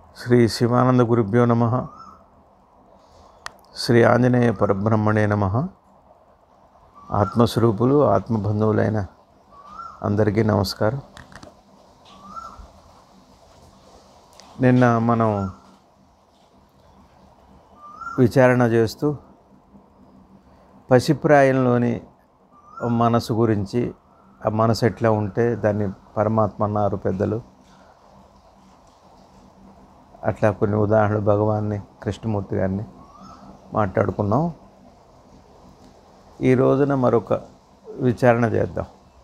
శ్రీ శివానంద గురుభ్యో నమ శ్రీ ఆంజనేయ పరబ్రహ్మణే నమ ఆత్మస్వరూపులు ఆత్మబంధువులైన అందరికీ నమస్కారం నిన్న మనం విచారణ చేస్తూ పసిప్రాయంలోని మనసు గురించి ఆ మనసు ఎట్లా ఉంటే దాన్ని పరమాత్మ అన్నారు పెద్దలు అట్లా కొన్ని ఉదాహరణలు భగవాన్ని కృష్ణమూర్తి గారిని మాట్లాడుకున్నాం ఈ రోజున మరొక విచారణ చేద్దాం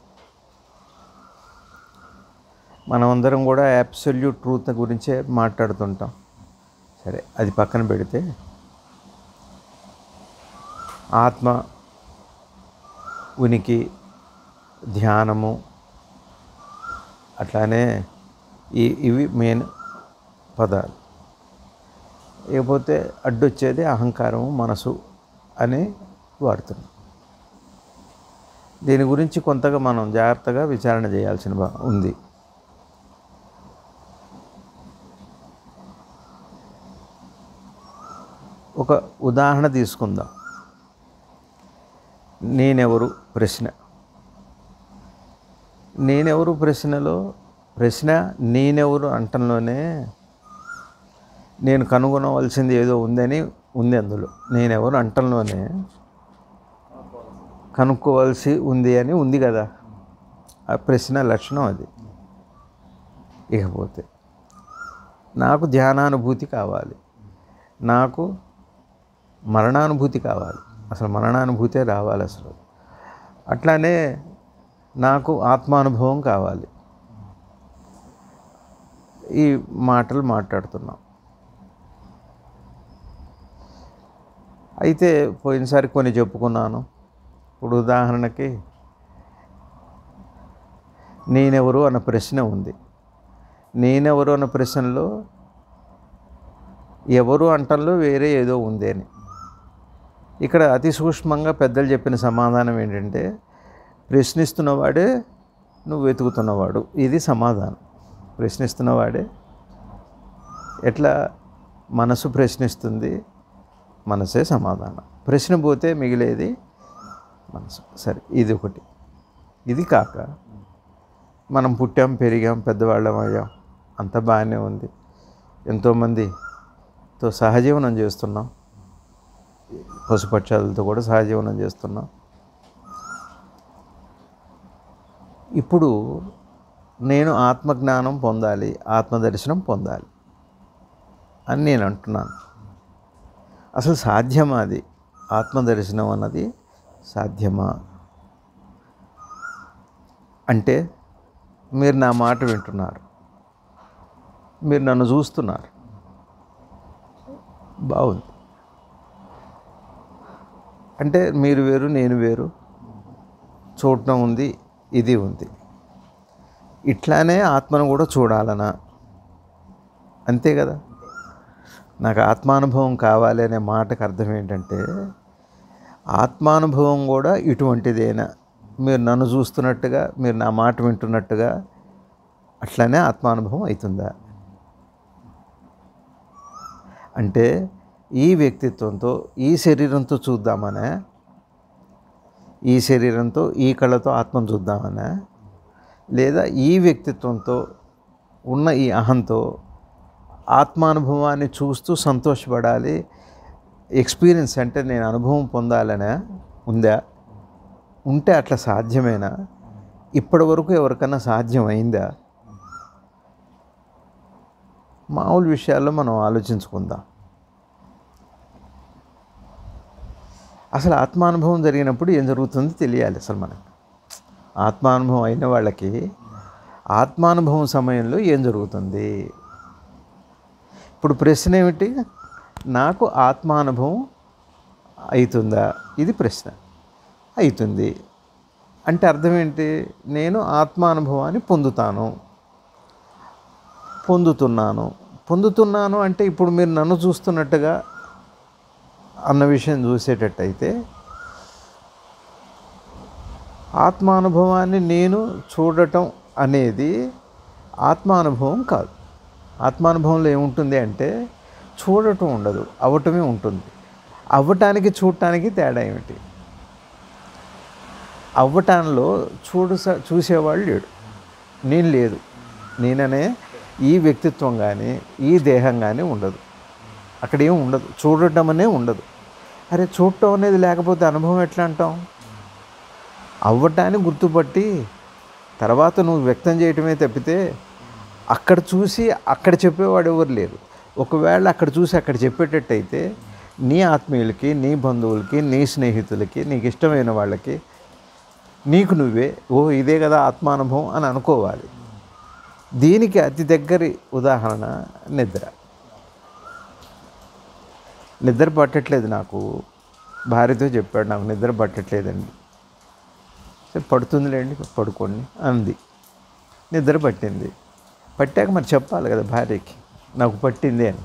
మనమందరం కూడా అబ్సల్యూట్ ట్రూత్ గురించే మాట్లాడుతుంటాం సరే అది పక్కన పెడితే ఆత్మ ఉనికి ధ్యానము అట్లానే ఈ ఇవి మెయిన్ పదాలు ఇకపోతే అడ్డొచ్చేది అహంకారము మనసు అని వాడుతున్నాం దీని గురించి కొంతగా మనం జాగ్రత్తగా విచారణ చేయాల్సిన బా- ఉంది ఒక ఉదాహరణ తీసుకుందాం నేనెవరు ప్రశ్న నేనెవరు ప్రశ్నలో ప్రశ్న నేనెవరు అంటంలోనే నేను కనుగొనవలసింది ఏదో ఉందని ఉంది అందులో నేనెవరు అంటంలోనే కనుక్కోవాల్సి ఉంది అని ఉంది కదా ఆ ప్రశ్న లక్షణం అది ఇకపోతే నాకు ధ్యానానుభూతి కావాలి నాకు మరణానుభూతి కావాలి అసలు మరణానుభూతే రావాలి అసలు అట్లానే నాకు ఆత్మానుభవం కావాలి ఈ మాటలు మాట్లాడుతున్నాం అయితే పోయినసారి కొన్ని చెప్పుకున్నాను ఇప్పుడు ఉదాహరణకి నేనెవరు అన్న ప్రశ్న ఉంది నేనెవరు అన్న ప్రశ్నలో ఎవరు అంటంలో వేరే ఏదో ఉంది అని ఇక్కడ అతి సూక్ష్మంగా పెద్దలు చెప్పిన సమాధానం ఏంటంటే ప్రశ్నిస్తున్నవాడే నువ్వు వెతుకుతున్నవాడు ఇది సమాధానం ప్రశ్నిస్తున్నవాడే ఎట్లా మనసు ప్రశ్నిస్తుంది మనసే సమాధానం ప్రశ్న పోతే మిగిలేది మనసు సరే ఇది ఒకటి ఇది కాక మనం పుట్టాం పెరిగాం పెద్దవాళ్ళం అయ్యాం అంత బాగానే ఉంది ఎంతోమందితో సహజీవనం చేస్తున్నాం పశుపక్షాలతో కూడా సహజీవనం చేస్తున్నాం ఇప్పుడు నేను ఆత్మజ్ఞానం పొందాలి ఆత్మదర్శనం పొందాలి అని నేను అంటున్నాను అసలు సాధ్యమా అది ఆత్మదర్శనం అన్నది సాధ్యమా అంటే మీరు నా మాట వింటున్నారు మీరు నన్ను చూస్తున్నారు బాగుంది అంటే మీరు వేరు నేను వేరు చూడటం ఉంది ఇది ఉంది ఇట్లానే ఆత్మను కూడా చూడాలనా అంతే కదా నాకు ఆత్మానుభవం కావాలి అనే మాటకు అర్థం ఏంటంటే ఆత్మానుభవం కూడా ఇటువంటిదేనా మీరు నన్ను చూస్తున్నట్టుగా మీరు నా మాట వింటున్నట్టుగా అట్లనే ఆత్మానుభవం అవుతుందా అంటే ఈ వ్యక్తిత్వంతో ఈ శరీరంతో చూద్దామనే ఈ శరీరంతో ఈ కళ్ళతో ఆత్మను చూద్దామనే లేదా ఈ వ్యక్తిత్వంతో ఉన్న ఈ అహంతో ఆత్మానుభవాన్ని చూస్తూ సంతోషపడాలి ఎక్స్పీరియన్స్ అంటే నేను అనుభవం పొందాలనే ఉందా ఉంటే అట్లా సాధ్యమేనా ఇప్పటి వరకు ఎవరికన్నా సాధ్యమైందా మామూలు విషయాల్లో మనం ఆలోచించుకుందాం అసలు ఆత్మానుభవం జరిగినప్పుడు ఏం జరుగుతుందో తెలియాలి అసలు మనకు ఆత్మానుభవం అయిన వాళ్ళకి ఆత్మానుభవం సమయంలో ఏం జరుగుతుంది ఇప్పుడు ప్రశ్న ఏమిటి నాకు ఆత్మానుభవం అవుతుందా ఇది ప్రశ్న అవుతుంది అంటే అర్థం ఏంటి నేను ఆత్మానుభవాన్ని పొందుతాను పొందుతున్నాను పొందుతున్నాను అంటే ఇప్పుడు మీరు నన్ను చూస్తున్నట్టుగా అన్న విషయం చూసేటట్టయితే ఆత్మానుభవాన్ని నేను చూడటం అనేది ఆత్మానుభవం కాదు ఆత్మానుభవంలో ఏముంటుంది అంటే చూడటం ఉండదు అవ్వటమే ఉంటుంది అవ్వటానికి చూడటానికి తేడా ఏమిటి అవ్వటానికి చూడు చూసేవాళ్ళు లేడు నేను లేదు నేననే ఈ వ్యక్తిత్వం కానీ ఈ దేహం కానీ ఉండదు అక్కడ ఏం ఉండదు చూడటం అనే ఉండదు అరే చూడటం అనేది లేకపోతే అనుభవం ఎట్లా అంటాం అవ్వటాన్ని గుర్తుపట్టి తర్వాత నువ్వు వ్యక్తం చేయటమే తప్పితే అక్కడ చూసి అక్కడ చెప్పేవాడు ఎవరు లేరు ఒకవేళ అక్కడ చూసి అక్కడ చెప్పేటట్టయితే నీ ఆత్మీయులకి నీ బంధువులకి నీ స్నేహితులకి నీకు ఇష్టమైన వాళ్ళకి నీకు నువ్వే ఓ ఇదే కదా ఆత్మానుభవం అని అనుకోవాలి దీనికి అతి దగ్గరి ఉదాహరణ నిద్ర నిద్ర పట్టట్లేదు నాకు భార్యతో చెప్పాడు నాకు నిద్ర పట్టట్లేదండి సరే పడుతుందిలేండి పడుకోండి అంది నిద్ర పట్టింది పట్టాక మరి చెప్పాలి కదా భార్యకి నాకు పట్టింది అని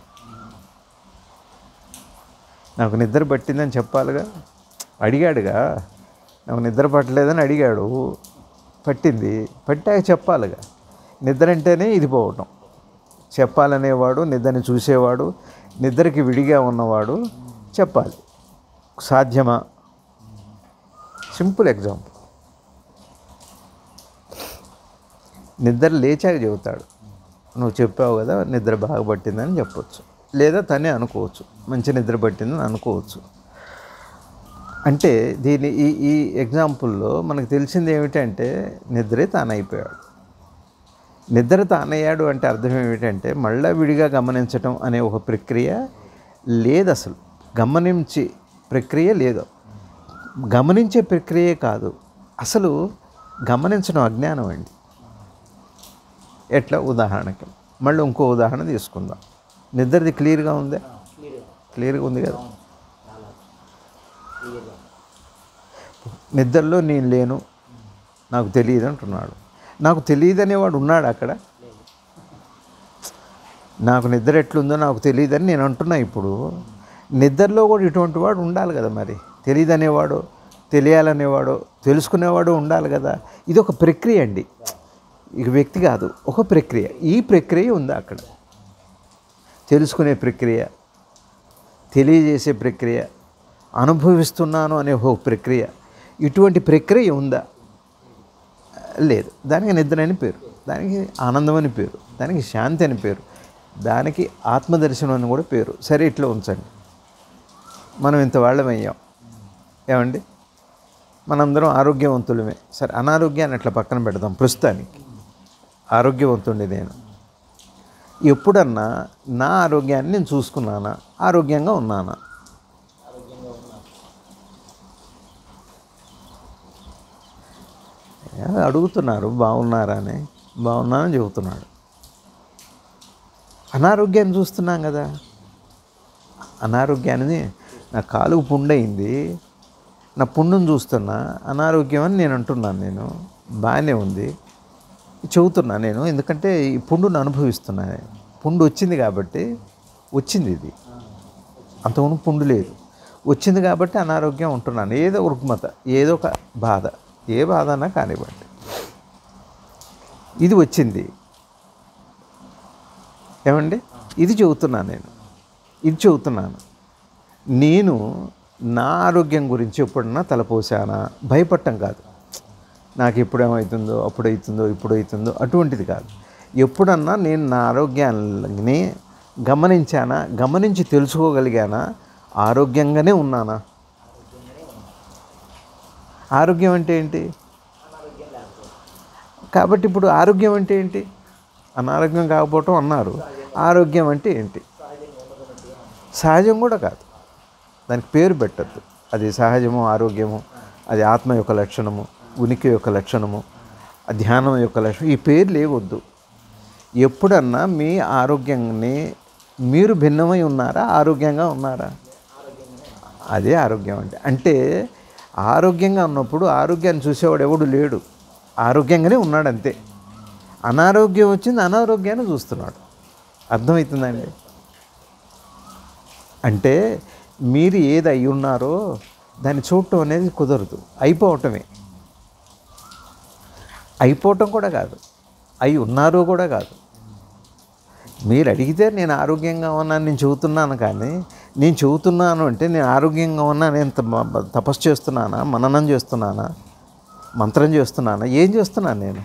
నాకు నిద్ర పట్టిందని చెప్పాలిగా అడిగాడుగా నాకు నిద్ర పట్టలేదని అడిగాడు పట్టింది పట్టాక చెప్పాలిగా నిద్ర అంటేనే ఇది పోవటం చెప్పాలనేవాడు నిద్రని చూసేవాడు నిద్రకి విడిగా ఉన్నవాడు చెప్పాలి సాధ్యమా సింపుల్ ఎగ్జాంపుల్ నిద్ర లేచాక చెబుతాడు నువ్వు చెప్పావు కదా నిద్ర బాగా పట్టిందని చెప్పొచ్చు లేదా తనే అనుకోవచ్చు మంచి నిద్ర పట్టిందని అనుకోవచ్చు అంటే దీని ఈ ఈ ఎగ్జాంపుల్లో మనకు తెలిసింది ఏమిటంటే నిద్రే తానైపోయాడు నిద్ర తానయ్యాడు అంటే అర్థం ఏమిటంటే మళ్ళా విడిగా గమనించటం అనే ఒక ప్రక్రియ లేదు అసలు గమనించి ప్రక్రియ లేదు గమనించే ప్రక్రియే కాదు అసలు గమనించడం అజ్ఞానం అండి ఎట్లా ఉదాహరణకి మళ్ళీ ఇంకో ఉదాహరణ తీసుకుందాం నిద్రది క్లియర్గా ఉందా క్లియర్గా ఉంది కదా నిద్రలో నేను లేను నాకు తెలియదు అంటున్నాడు నాకు తెలియదు అనేవాడు ఉన్నాడు అక్కడ నాకు నిద్ర ఎట్లుందో నాకు తెలియదని నేను అంటున్నా ఇప్పుడు నిద్రలో కూడా ఇటువంటి వాడు ఉండాలి కదా మరి తెలియదు అనేవాడు తెలియాలనేవాడు తెలుసుకునేవాడు ఉండాలి కదా ఇది ఒక ప్రక్రియ అండి ఇక వ్యక్తి కాదు ఒక ప్రక్రియ ఈ ప్రక్రియ ఉంది అక్కడ తెలుసుకునే ప్రక్రియ తెలియజేసే ప్రక్రియ అనుభవిస్తున్నాను అనే ఒక ప్రక్రియ ఇటువంటి ప్రక్రియ ఉందా లేదు దానికి నిద్ర అని పేరు దానికి ఆనందం అని పేరు దానికి శాంతి అని పేరు దానికి ఆత్మదర్శనం అని కూడా పేరు సరే ఇట్లా ఉంచండి మనం ఇంత వాళ్ళమయ్యాం ఏమండి మనందరం ఆరోగ్యవంతులమే సరే అనారోగ్యాన్ని అట్లా పక్కన పెడదాం ప్రస్తుతానికి ఆరోగ్యవంతుండి నేను ఎప్పుడన్నా నా ఆరోగ్యాన్ని నేను చూసుకున్నానా ఆరోగ్యంగా ఉన్నానా ఏ, అడుగుతున్నారు బాగున్నారా అని బాగున్నానని చెబుతున్నాడు అనారోగ్యాన్ని చూస్తున్నాం కదా అనారోగ్యాన్ని నా కాలుకు పుండయింది నా పుండును చూస్తున్నా అనారోగ్యం అని నేను అంటున్నాను నేను బాగానే ఉంది చెబుతున్నా నేను ఎందుకంటే ఈ పుండును అనుభవిస్తున్నా పుండు వచ్చింది కాబట్టి వచ్చింది ఇది అంతకుముందు పుండు లేదు వచ్చింది కాబట్టి అనారోగ్యం ఉంటున్నాను ఏదో ఒక రుగ్మత ఏదో ఒక బాధ ఏ బాధ అన్నా కానివ్వండి ఇది వచ్చింది ఏమండి ఇది చెబుతున్నాను నేను ఇది చెబుతున్నాను నేను నా ఆరోగ్యం గురించి ఎప్పుడన్నా తలపోసానా భయపడటం కాదు నాకు ఎప్పుడు ఏమవుతుందో అప్పుడు అవుతుందో ఇప్పుడు అవుతుందో అటువంటిది కాదు ఎప్పుడన్నా నేను నా ఆరోగ్యాన్ని గమనించానా గమనించి తెలుసుకోగలిగానా ఆరోగ్యంగానే ఉన్నానా ఆరోగ్యం అంటే ఏంటి కాబట్టి ఇప్పుడు ఆరోగ్యం అంటే ఏంటి అనారోగ్యం కాకపోవటం అన్నారు ఆరోగ్యం అంటే ఏంటి సహజం కూడా కాదు దానికి పేరు పెట్టద్దు అది సహజము ఆరోగ్యము అది ఆత్మ యొక్క లక్షణము ఉనికి యొక్క లక్షణము ఆ ధ్యానం యొక్క లక్షణం ఈ పేర్లు లేవద్దు ఎప్పుడన్నా మీ ఆరోగ్యాన్ని మీరు భిన్నమై ఉన్నారా ఆరోగ్యంగా ఉన్నారా అదే ఆరోగ్యం అంటే అంటే ఆరోగ్యంగా ఉన్నప్పుడు ఆరోగ్యాన్ని చూసేవాడు ఎవడు లేడు ఆరోగ్యంగానే ఉన్నాడు అంతే అనారోగ్యం వచ్చింది అనారోగ్యాన్ని చూస్తున్నాడు అర్థమవుతుందండి అంటే మీరు ఏది అయి ఉన్నారో దాన్ని చూడటం అనేది కుదరదు అయిపోవటమే అయిపోవటం కూడా కాదు అయి ఉన్నారో కూడా కాదు మీరు అడిగితే నేను ఆరోగ్యంగా ఉన్నాను నేను చెబుతున్నాను కానీ నేను చెబుతున్నాను అంటే నేను ఆరోగ్యంగా ఉన్నా నేను త- మ- తపస్సు చేస్తున్నానా మననం చేస్తున్నానా మంత్రం చేస్తున్నానా ఏం చేస్తున్నాను నేను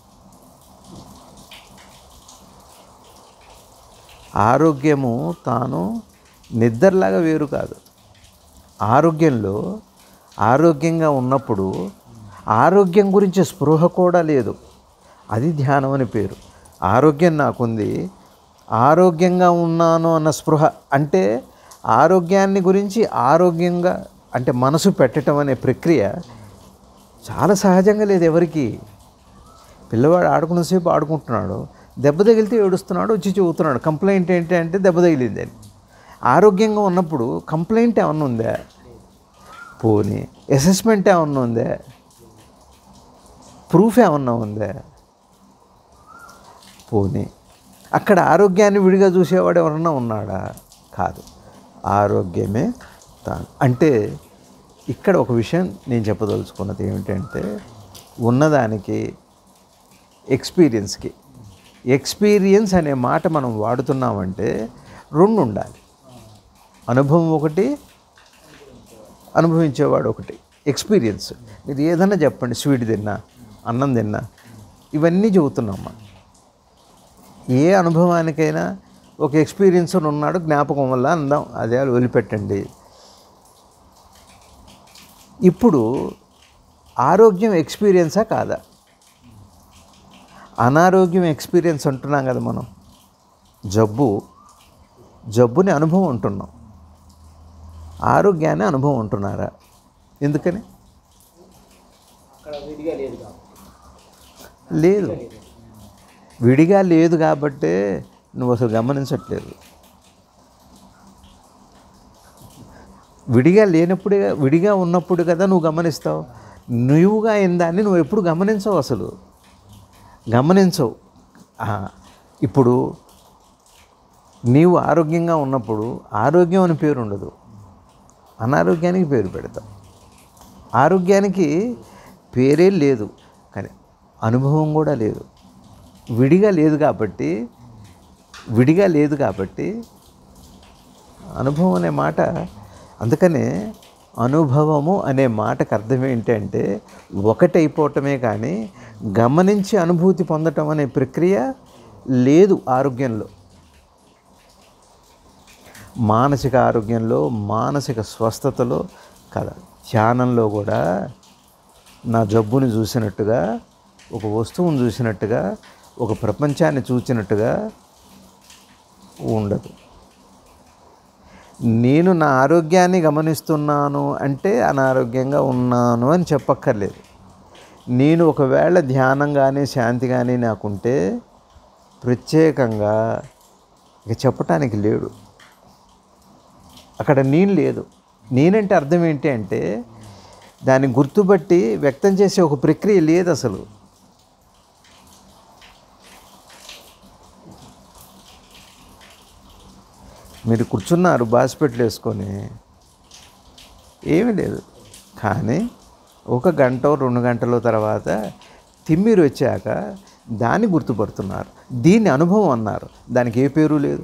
ఆరోగ్యము తాను నిద్రలాగా వేరు కాదు ఆరోగ్యంలో ఆరోగ్యంగా ఉన్నప్పుడు ఆరోగ్యం గురించి స్పృహ కూడా లేదు అది ధ్యానం అని పేరు ఆరోగ్యం నాకుంది ఆరోగ్యంగా ఉన్నాను అన్న స్పృహ అంటే ఆరోగ్యాన్ని గురించి ఆరోగ్యంగా అంటే మనసు పెట్టడం అనే ప్రక్రియ చాలా సహజంగా లేదు ఎవరికి పిల్లవాడు ఆడుకున్నసేపు ఆడుకుంటున్నాడు దెబ్బ తగిలితే ఏడుస్తున్నాడు వచ్చి చెబుతున్నాడు కంప్లైంట్ ఏంటి అంటే దెబ్బ తగిలింది అని ఆరోగ్యంగా ఉన్నప్పుడు కంప్లైంట్ ఏమన్నా ఉందా పోనీ అసెస్మెంట్ ఏమన్నా ఉందా ప్రూఫ్ ఏమన్నా ఉందా పోనీ అక్కడ ఆరోగ్యాన్ని విడిగా చూసేవాడు ఎవరన్నా ఉన్నాడా కాదు ఆరోగ్యమే తాను అంటే ఇక్కడ ఒక విషయం నేను చెప్పదలుచుకున్నది ఏమిటంటే ఉన్నదానికి ఎక్స్పీరియన్స్కి ఎక్స్పీరియన్స్ అనే మాట మనం వాడుతున్నామంటే రెండు ఉండాలి అనుభవం ఒకటి అనుభవించేవాడు ఒకటి ఎక్స్పీరియన్స్ మీరు ఏదైనా చెప్పండి స్వీట్ తిన్నా అన్నం తిన్నా ఇవన్నీ చెబుతున్నామ్మా ఏ అనుభవానికైనా ఒక ఎక్స్పీరియన్స్ ఉన్నాడు జ్ఞాపకం వల్ల అందాం అదే వదిలిపెట్టండి ఇప్పుడు ఆరోగ్యం ఎక్స్పీరియన్సా కాదా అనారోగ్యం ఎక్స్పీరియన్స్ అంటున్నాం కదా మనం జబ్బు జబ్బుని అనుభవం ఉంటున్నాం ఆరోగ్యాన్ని అనుభవం ఉంటున్నారా ఎందుకని అక్కడ విడిగా లేదు కాబట్టి లేదు విడిగా లేదు కాబట్టే నువ్వు అసలు గమనించట్లేదు విడిగా లేనప్పుడే విడిగా ఉన్నప్పుడు కదా నువ్వు గమనిస్తావు నువ్వుగా అయిన దాన్ని నువ్వు ఎప్పుడు గమనించవు అసలు గమనించవు ఆ, ఇప్పుడు నీవు ఆరోగ్యంగా ఉన్నప్పుడు ఆరోగ్యం అని పేరు ఉండదు అనారోగ్యానికి పేరు పెడతావు ఆరోగ్యానికి పేరే లేదు కానీ అనుభవం కూడా లేదు విడిగా లేదు కాబట్టి విడిగా లేదు కాబట్టి అనుభవం అనే మాట అందుకనే అనుభవము అనే మాటకు అర్థం ఏంటంటే ఒకటైపోవటమే కానీ గమనించి అనుభూతి పొందటం అనే ప్రక్రియ లేదు ఆరోగ్యంలో మానసిక ఆరోగ్యంలో మానసిక స్వస్థతలో కదా ధ్యానంలో కూడా నా జబ్బుని చూసినట్టుగా ఒక వస్తువును చూసినట్టుగా ఒక ప్రపంచాన్ని చూసినట్టుగా ఉండదు నేను నా ఆరోగ్యాన్ని గమనిస్తున్నాను అంటే అనారోగ్యంగా ఉన్నాను అని చెప్పక్కర్లేదు నేను ఒకవేళ ధ్యానం కానీ శాంతి కానీ నాకుంటే ప్రత్యేకంగా ఇక చెప్పటానికి లేడు అక్కడ నేను లేదు నేనంటే అర్థం ఏంటి అంటే దాన్ని గుర్తుపట్టి వ్యక్తం చేసే ఒక ప్రక్రియ లేదు అసలు మీరు కూర్చున్నారు బాస్పెట్లు వేసుకొని ఏమీ లేదు కానీ ఒక గంట రెండు గంటల తర్వాత తిమ్మిరి వచ్చాక దాన్ని గుర్తుపడుతున్నారు దీన్ని అనుభవం అన్నారు దానికి ఏ పేరు లేదు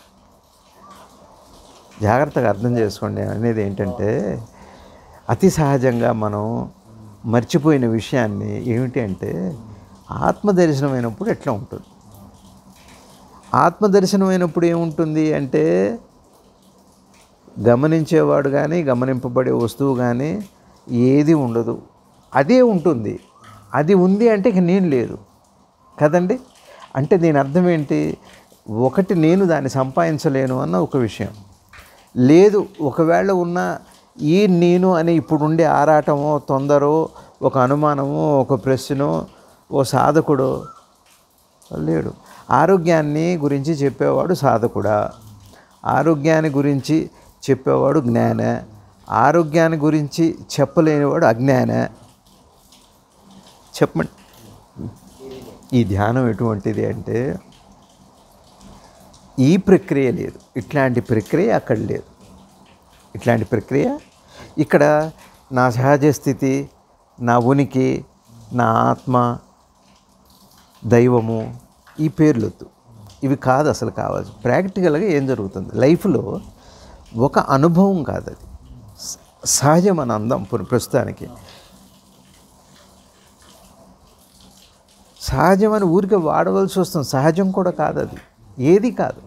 జాగ్రత్తగా అర్థం చేసుకోండి అనేది ఏంటంటే అతి సహజంగా మనం మర్చిపోయిన విషయాన్ని ఏమిటి అంటే ఆత్మదర్శనమైనప్పుడు ఎట్లా ఉంటుంది ఆత్మదర్శనమైనప్పుడు ఏముంటుంది అంటే గమనించేవాడు కానీ గమనింపబడే వస్తువు కానీ ఏది ఉండదు అదే ఉంటుంది అది ఉంది అంటే ఇక నేను లేదు కదండి అంటే దీని అర్థం ఏంటి ఒకటి నేను దాన్ని సంపాదించలేను అన్న ఒక విషయం లేదు ఒకవేళ ఉన్న ఈ నేను అని ఇప్పుడు ఉండే ఆరాటమో తొందరో ఒక అనుమానమో ఒక ప్రశ్నో ఓ సాధకుడో లేడు ఆరోగ్యాన్ని గురించి చెప్పేవాడు సాధకుడా ఆరోగ్యాన్ని గురించి చెప్పేవాడు జ్ఞాన ఆరోగ్యాన్ని గురించి చెప్పలేనివాడు అజ్ఞాన చెప్పండి ఈ ధ్యానం ఎటువంటిది అంటే ఈ ప్రక్రియ లేదు ఇట్లాంటి ప్రక్రియ అక్కడ లేదు ఇట్లాంటి ప్రక్రియ ఇక్కడ నా సహజ స్థితి నా ఉనికి నా ఆత్మ దైవము ఈ పేర్లొద్దు ఇవి కాదు అసలు కావాలి ప్రాక్టికల్గా ఏం జరుగుతుంది లైఫ్లో ఒక అనుభవం కాదు అది స- సహజం అని అందాం ప్ర- ప్రస్తుతానికి సహజం అని ఊరికే వాడవలసి వస్తుంది సహజం కూడా కాదు అది ఏది కాదు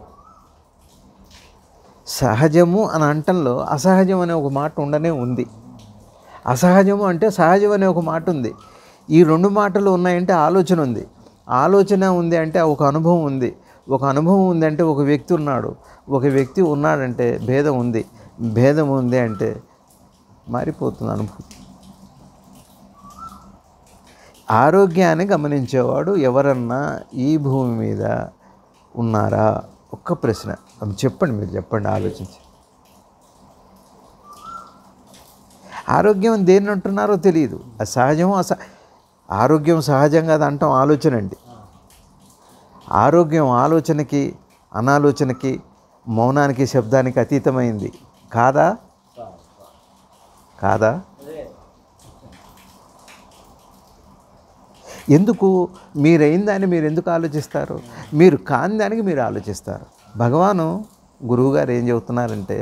సహజము అని అంటంలో అసహజం అనే ఒక మాట ఉండనే ఉంది అసహజము అంటే సహజం అనే ఒక మాట ఉంది ఈ రెండు మాటలు ఉన్నాయంటే ఆలోచన ఉంది ఆలోచన ఉంది అంటే ఒక అనుభవం ఉంది ఒక అనుభవం ఉంది అంటే ఒక వ్యక్తి ఉన్నాడు ఒక వ్యక్తి ఉన్నాడంటే భేదం ఉంది భేదం ఉంది అంటే మారిపోతుంది అనుభవం ఆరోగ్యాన్ని గమనించేవాడు ఎవరన్నా ఈ భూమి మీద ఉన్నారా ఒక్క ప్రశ్న అది చెప్పండి మీరు చెప్పండి ఆలోచించి ఆరోగ్యం అని దేన్ని అంటున్నారో తెలియదు అది సహజం అస ఆరోగ్యం సహజంగా అది అంటాం ఆలోచన అండి ఆరోగ్యం ఆలోచనకి అనాలోచనకి మౌనానికి శబ్దానికి అతీతమైంది కాదా కాదా అదే ఎందుకు మీరైన దాన్ని మీరు ఎందుకు ఆలోచిస్తారు మీరు కాని దానికి మీరు ఆలోచిస్తారు భగవాను గురువుగారు ఏం చెబుతున్నారంటే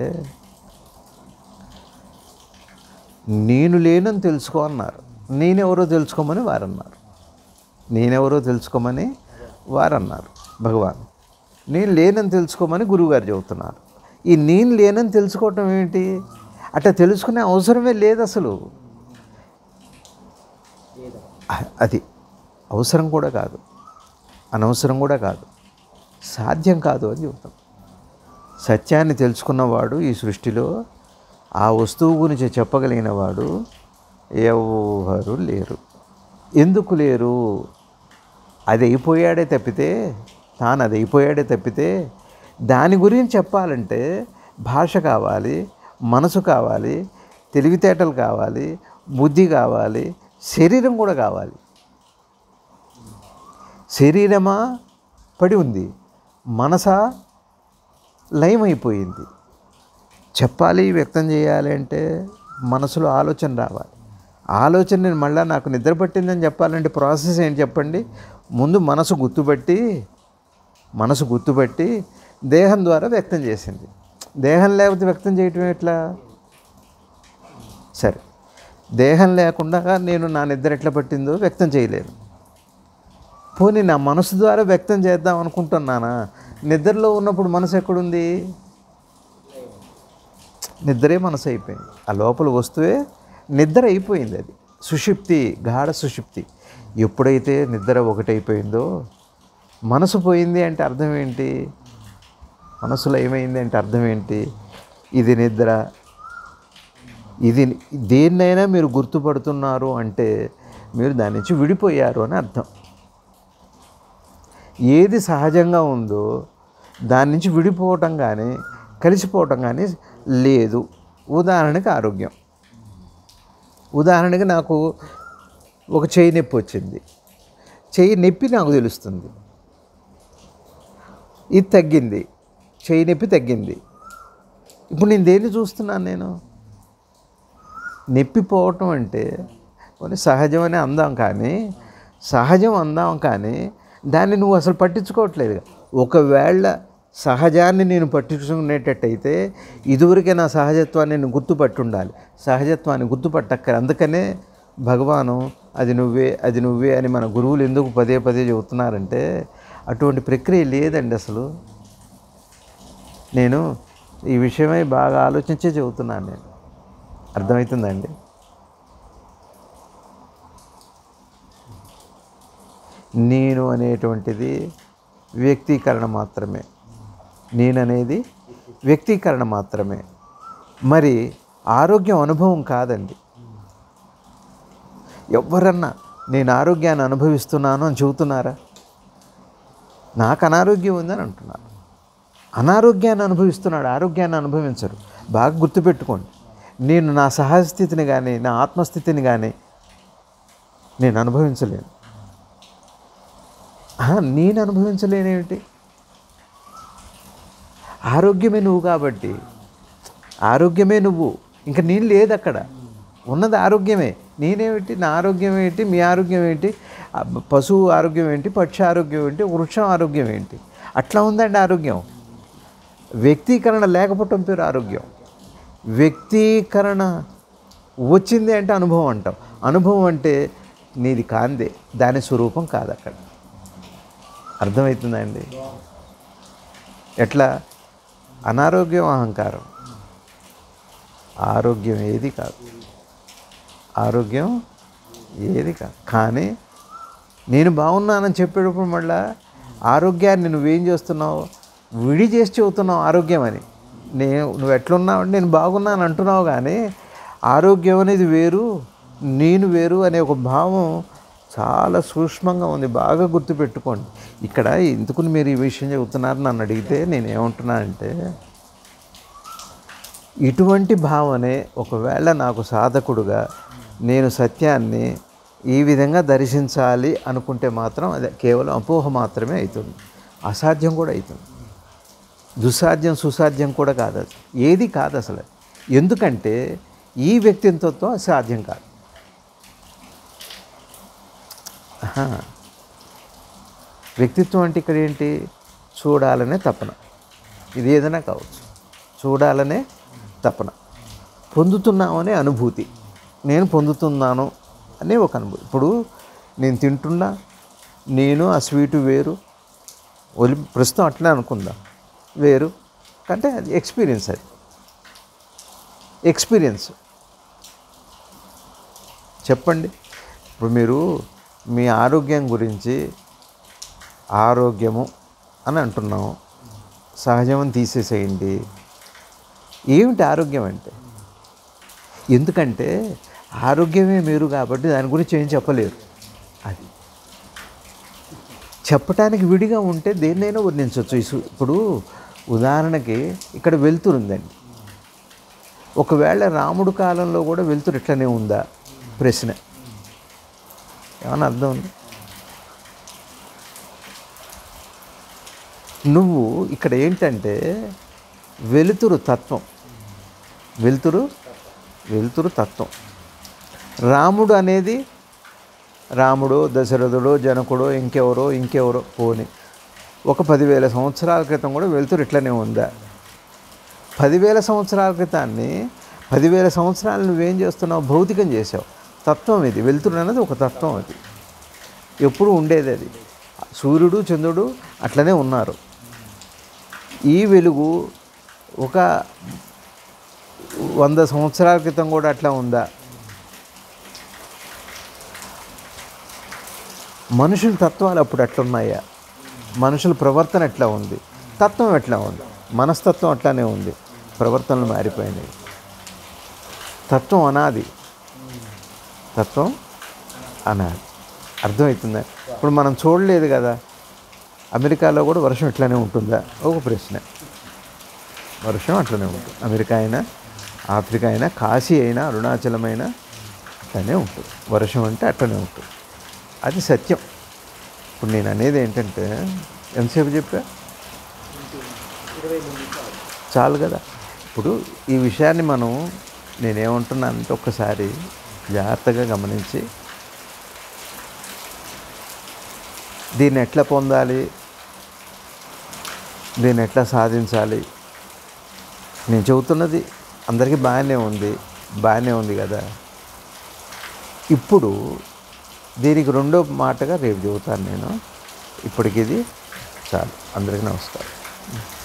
నేను లేనని తెలుసుకో అన్నారు నేనెవరో తెలుసుకోమని వారన్నారు నేనెవరో తెలుసుకోమని వారన్నారు భగవాన్ నేను లేనని తెలుసుకోమని గురువుగారు చెబుతున్నారు ఈ నేను లేనని తెలుసుకోవటం ఏంటి అట్లా తెలుసుకునే అవసరమే లేదు అసలు లేదు అ- అది అవసరం కూడా కాదు అనవసరం కూడా కాదు సాధ్యం కాదు అని చెబుతాం సత్యాన్ని తెలుసుకున్నవాడు ఈ సృష్టిలో ఆ వస్తువు గురించి చెప్పగలిగిన వాడు ఎవరు లేరు ఎందుకు లేరు అది అయిపోయాడే తప్పితే తాను అది అయిపోయాడే తప్పితే దాని గురించి చెప్పాలంటే భాష కావాలి మనసు కావాలి తెలివితేటలు కావాలి బుద్ధి కావాలి శరీరం కూడా కావాలి శరీరమా పడి ఉంది మనసా లయమైపోయింది చెప్పాలి వ్యక్తం చేయాలి అంటే మనసులో ఆలోచన రావాలి ఆలోచన నేను మళ్ళీ నాకు నిద్ర పట్టిందని చెప్పాలంటే ప్రాసెస్ ఏంటి చెప్పండి ముందు మనసు గుర్తుపట్టి మనసు గుర్తుపట్టి దేహం ద్వారా వ్యక్తం చేసింది దేహం లేకపోతే వ్యక్తం చేయటం ఎట్లా సరే దేహం లేకుండా నేను నా నిద్ర ఎట్లా పట్టిందో వ్యక్తం చేయలేను పోనీ నా మనసు ద్వారా వ్యక్తం చేద్దాం అనుకుంటున్నానా నిద్రలో ఉన్నప్పుడు మనసు ఎక్కడుంది నిద్రే మనసు అయిపోయింది ఆ లోపల వస్తువే నిద్ర అయిపోయింది అది సుషుప్తి గాఢ సుషుప్తి ఎప్పుడైతే నిద్ర ఒకటైపోయిందో మనసు పోయింది అంటే అర్థం ఏంటి మనసులో ఏమైంది అంటే అర్థం ఏంటి ఇది నిద్ర ఇది దేన్నైనా మీరు గుర్తుపడుతున్నారు అంటే మీరు దాని నుంచి విడిపోయారు అని అర్థం ఏది సహజంగా ఉందో దాని నుంచి విడిపోవటం కానీ కలిసిపోవటం కానీ లేదు ఉదాహరణకి ఆరోగ్యం ఉదాహరణకి నాకు ఒక చెయ్యి నొప్పి వచ్చింది చెయ్యి నొప్పి నాకు తెలుస్తుంది ఇది తగ్గింది చెయ్యి నొప్పి తగ్గింది ఇప్పుడు నేను దేన్ని చూస్తున్నాను నేను నొప్పిపోవటం అంటే కొన్ని సహజం అని అందాం కానీ సహజం అందాం కానీ దాన్ని నువ్వు అసలు పట్టించుకోవట్లేదు ఒకవేళ సహజాన్ని నేను పట్టించుకునేటట్టయితే ఇదివరకే నా సహజత్వాన్ని నేను గుర్తుపట్టి ఉండాలి సహజత్వాన్ని గుర్తుపట్టక్కర అందుకనే భగవాను అది నువ్వే అది నువ్వే అని మన గురువులు ఎందుకు పదే పదే చెబుతున్నారంటే అటువంటి ప్రక్రియ లేదండి అసలు నేను ఈ విషయమై బాగా ఆలోచించే చెబుతున్నాను నేను అర్థమవుతుందండి నేను అనేటువంటిది వ్యక్తీకరణ మాత్రమే నేననేది వ్యక్తీకరణ మాత్రమే మరి ఆరోగ్యం అనుభవం కాదండి ఎవరన్నా నేను ఆరోగ్యాన్ని అనుభవిస్తున్నాను అని చెబుతున్నారా నాకు అనారోగ్యం ఉందని అంటున్నారు అనారోగ్యాన్ని అనుభవిస్తున్నాడు ఆరోగ్యాన్ని అనుభవించరు బాగా గుర్తుపెట్టుకోండి నేను నా సహజస్థితిని కానీ నా ఆత్మస్థితిని కానీ నేను అనుభవించలేను ఆహా, నేను అనుభవించలేనేమిటి ఆరోగ్యమే నువ్వు కాబట్టి ఆరోగ్యమే నువ్వు ఇంకా నేను లేదు అక్కడ ఉన్నది ఆరోగ్యమే నేనేమిటి నా ఆరోగ్యం ఏంటి మీ ఆరోగ్యం ఏంటి ఆ పశువు ఆరోగ్యం ఏంటి పక్షి ఆరోగ్యం ఏంటి వృక్షం ఆరోగ్యం ఏంటి అట్లా ఉందండి ఆరోగ్యం వ్యక్తీకరణ లేకపోవటం పేరు ఆరోగ్యం వ్యక్తీకరణ వచ్చింది అంటే అనుభవం అంటాం అనుభవం అంటే నీది కాందే దాని స్వరూపం కాదు అక్కడ అర్థమవుతుందండి ఎట్లా అనారోగ్యం అహంకారం ఆరోగ్యం ఏది కాదు ఆరోగ్యం ఏది కాదు కానీ నేను బాగున్నానని చెప్పేటప్పుడు మళ్ళా ఆరోగ్యాన్ని నువ్వేం చేస్తున్నావు విడి చేసి చెబుతున్నావు ఆరోగ్యం అని నేను నువ్వు ఎట్లున్నావు అంటే నేను బాగున్నాను అంటున్నావు కానీ ఆరోగ్యం అనేది వేరు నేను వేరు అనే ఒక భావం చాలా సూక్ష్మంగా ఉంది బాగా గుర్తుపెట్టుకోండి ఇక్కడ ఎందుకు మీరు ఈ విషయం చెబుతున్నారు నన్ను అడిగితే నేను ఏమంటున్నానంటే ఇటువంటి భావనే ఒకవేళ నాకు సాధకుడుగా నేను సత్యాన్ని ఈ విధంగా దర్శించాలి అనుకుంటే మాత్రం అదే కేవలం అపోహ మాత్రమే అవుతుంది అసాధ్యం కూడా అవుతుంది దుస్సాధ్యం సుసాధ్యం కూడా కాదు అది ఏది కాదు అసలు ఎందుకంటే ఈ వ్యక్తిత్వంతో సాధ్యం కాదు ఆహా. వ్యక్తిత్వం అంటే ఇక్కడ ఏంటి చూడాలనే తపన ఇది ఏదైనా కావచ్చు చూడాలనే తపన పొందుతున్నామనే అనుభూతి నేను పొందుతున్నాను అనే ఒక అనుభూతి ఇప్పుడు నేను తింటున్నా నేను ఆ స్వీటు వేరు ఒలి ప్రస్తుతం అట్లే అనుకుందాం వేరు అంటే అది ఎక్స్పీరియన్స్ అది ఎక్స్పీరియన్స్ చెప్పండి ఇప్పుడు మీరు మీ ఆరోగ్యం గురించి ఆరోగ్యము అని అంటున్నాం సహజమని తీసేసేయండి ఏమిటి ఆరోగ్యం అంటే ఎందుకంటే ఆరోగ్యమే మీరు కాబట్టి దాని గురించి ఏం చెప్పలేరు అది చెప్పటానికి విడిగా ఉంటే దేన్నైనా వర్ణించవచ్చు ఈ సు- ఇప్పుడు ఉదాహరణకి ఇక్కడ వెలుతురు ఉందండి ఒకవేళ రాముడు కాలంలో కూడా వెలుతురు ఇట్లనే ఉందా ప్రశ్న ఏమన్నా అర్థం ఉంది నువ్వు ఇక్కడ ఏంటంటే వెలుతురు తత్వం వెలుతురు వెలుతురు తత్వం రాముడు అనేది రాముడో దశరథుడో జనకుడో ఇంకెవరో ఇంకెవరో పోని ఒక పదివేల సంవత్సరాల క్రితం కూడా వెలుతురు ఇట్లనే ఉందా పదివేల సంవత్సరాల క్రితాన్ని పదివేల సంవత్సరాలు నువ్వేం చేస్తున్నావు భౌతికం చేసావు తత్వం ఇది వెలుతురు అనేది ఒక తత్వం అది ఎప్పుడు ఉండేది అది సూర్యుడు చంద్రుడు అట్లనే ఉన్నారు ఈ వెలుగు ఒక వంద సంవత్సరాల క్రితం కూడా అట్లా ఉందా మనుషుల తత్వాలు అప్పుడు ఎట్లున్నాయా మనుషుల ప్రవర్తన ఎట్లా ఉంది తత్వం ఎట్లా ఉంది మనస్తత్వం అట్లానే ఉంది ప్రవర్తనలు మారిపోయినాయి తత్వం అనాది తత్వం అనాది అర్థమవుతుందా ఇప్పుడు మనం చూడలేదు కదా అమెరికాలో కూడా వర్షం ఇట్లానే ఉంటుందా ఒక ప్రశ్న వర్షం అట్లనే ఉంటుంది అమెరికా అయినా ఆఫ్రికా అయినా కాశీ అయినా అరుణాచలం అయినా అట్లనే ఉంటుంది వర్షం అంటే అట్లనే ఉంటుంది అది సత్యం ఇప్పుడు నేను అనేది ఏంటంటే ఎంతసేపు చెప్పా ఇరవై మూడు నిమిషాలు చాలు కదా ఇప్పుడు ఈ విషయాన్ని మనం నేనేమంటున్నానంటే ఒక్కసారి జాగ్రత్తగా గమనించి దీన్ని ఎట్లా పొందాలి దీన్ని ఎట్లా సాధించాలి నేను చెబుతున్నది అందరికీ బాగానే ఉంది బాగానే ఉంది కదా ఇప్పుడు దీనికి రెండో మాటగా రేపు చెబుతాను నేను ఇప్పటికి ఇది చాలు అందరికీ నమస్కారం